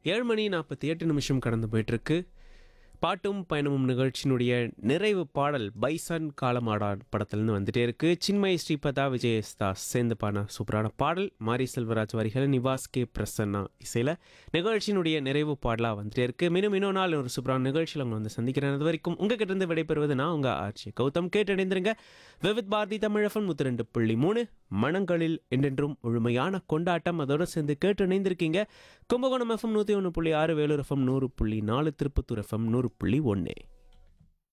ஏழு மணி நாற்பத்தி எட்டு நிமிஷம் கடந்து போயிட்டுருக்கு பாட்டும் பயணமும் நிகழ்ச்சியினுடைய நிறைவு பாடல் பைசன் காலமாடான் படத்துலேருந்து வந்துட்டே இருக்கு சின்மய் ஸ்ரீபதா விஜயஸ்தாஸ் சேர்ந்து பாடின சூப்பரான பாடல் மாரி செல்வராஜ் வரிகள் நிவாஸ் கே பிரசன்னா இசையில் நிகழ்ச்சியினுடைய நிறைவு பாடலாக வந்துட்டே இருக்கு மீண்டும் இன்னொரு நாள் ஒரு சூப்பரான நிகழ்ச்சியில் உங்களை வந்து சந்திக்கிறேன் அது வரைக்கும் உங்ககிட்ட இருந்து விடைபெறுவது நான் உங்கள் ஆட்சி கௌதம் கேட்டடைந்திருங்க விவித் பாரதி தமிழஃபன் முத்து ரெண்டு புள்ளி மூணு மனங்களில் என்றென்றும் முழுமையான கொண்டாட்டம் அதோடு சேர்ந்து கேட்டு இணைந்திருக்கீங்க கும்பகோணம் எஃப்எம் நூற்றி ஒன்று புள்ளி ஆறு வேலூர் எஃப்எம் நூறு புள்ளி நாலு திருப்பத்தூர் எஃப்எம் நூறு புள்ளி ஒன்று